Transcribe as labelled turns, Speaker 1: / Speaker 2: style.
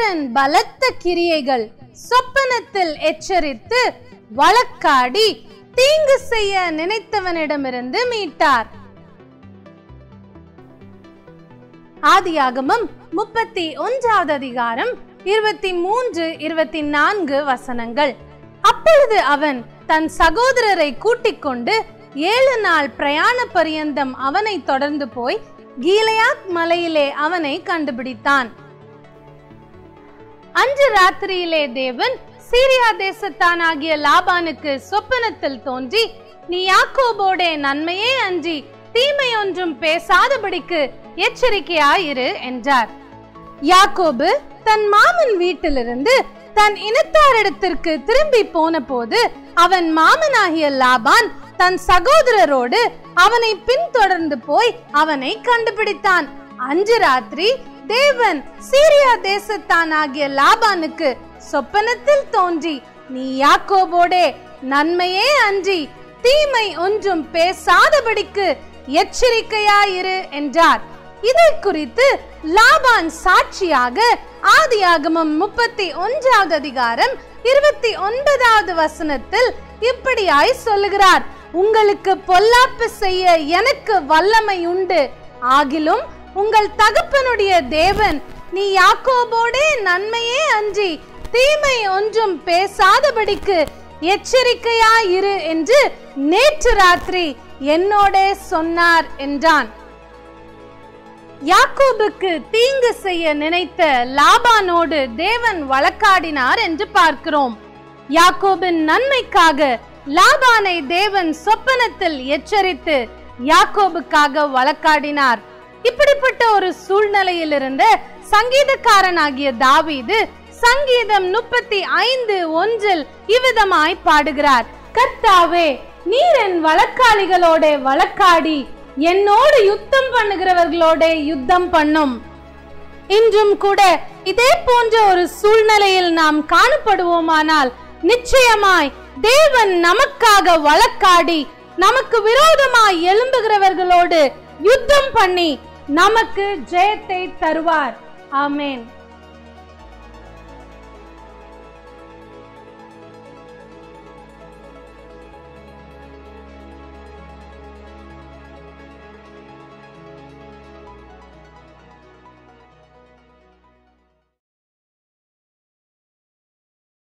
Speaker 1: கர்த்தரன் பலத்த கிரியைகள் சொப்பனத்தில் எச்சரித்து வழக்காடி தீங்கு செய்ய நினைத்தவனிடமிருந்து மீட்டார் ஆதியாகமம் முப்பத்தி ஒன்றாவது அதிகாரம் இருபத்தி மூன்று இருபத்தி நான்கு வசனங்கள் அப்பொழுது அவன் தன் சகோதரரை கூட்டிக் கொண்டு ஏழு நாள் பிரயாண பரியந்தம் அவனை தொடர்ந்து போய் கீலேயாத் மலையிலே அவனை கண்டுபிடித்தான் அன்று ராத்திரியிலே தேவன் சீரியா தேசத்தானாகிய லாபானுக்கு சொப்பனத்தில் தோன்றி நீ யாக்கோபோடே நன்மையே அன்றி தீமை ஒன்றும் பேசாதபடிக்கு எச்சரிக்கையாயிரு என்றார் யாக்கோபு தன் மாமன் வீட்டிலிருந்து தன் இனத்தாரிடத்திற்கு திரும்பி போன போது அவன் மாமனாகிய லாபான் தன் சகோதரரோடு அவனை பின்தொடர்ந்து போய் அவனை கண்டுபிடித்தான் அன்று ராத்திரி தேவன் சீரியா தேசத்தானாகிய லாபானுக்கு சொப்பனத்தில் தோன்றி நீ யாக்கோபோடே நன்மையே அன்றி தீமை ஒன்றும் பேசாதபடிக்கு எச்சரிக்கையாயிரு என்றார் இதை குறித்து லாபான் சாட்சியாக ஆதியாகமம் முப்பத்தி ஒன்றாவது அதிகாரம் இருபத்தி ஒன்பதாவது வசனத்தில் இப்படியாய் சொல்லுகிறார் உங்களுக்கு பொல்லாப்பு செய்ய எனக்கு வல்லமை உண்டு ஆகிலும் உங்கள் தகப்பனுடைய தேவன் நீ யாக்கோபோடே நன்மையே அன்றி தீமை ஒன்றும் பேசாதபடிக்கு எச்சரிக்கையாயிரு என்று நேற்று ராத்திரி என்னோடே சொன்னார் என்றான் யாக்கோபுக்கு தீங்கு செய்ய நினைத்த லாபானோடு தேவன் வழக்காடினார் என்று பார்க்கிறோம் யாக்கோபின் நன்மைக்காக லாபானை தேவன் சொப்பனத்தில் எச்சரித்து யாக்கோபுக்காக வழக்காடினார் இப்படிப்பட்ட ஒரு சூழ்நிலையில் இருந்த சங்கீதக்காரனாகிய தாவீது சங்கீதம் முப்பத்தி ஐந்து ஒன்றில் இவ்விதமாய் பாடுகிறார் கர்த்தாவே நீர் என் வழக்காளிகளோட வழக்காடி என்னோடு யுத்தம் பண்ணுகிறவர்களோட யுத்தம் பண்ணும் இன்றும் கூட இதே போன்ற ஒரு சூழ்நிலையில் நாம் காணப்படுவோமானால் நிச்சயமாய் தேவன் நமக்காக வழக்காடி நமக்கு விரோதமாய் எழும்புகிறவர்களோடு யுத்தம் பண்ணி நமக்கு ஜெயத்தை தருவார் ஆமென்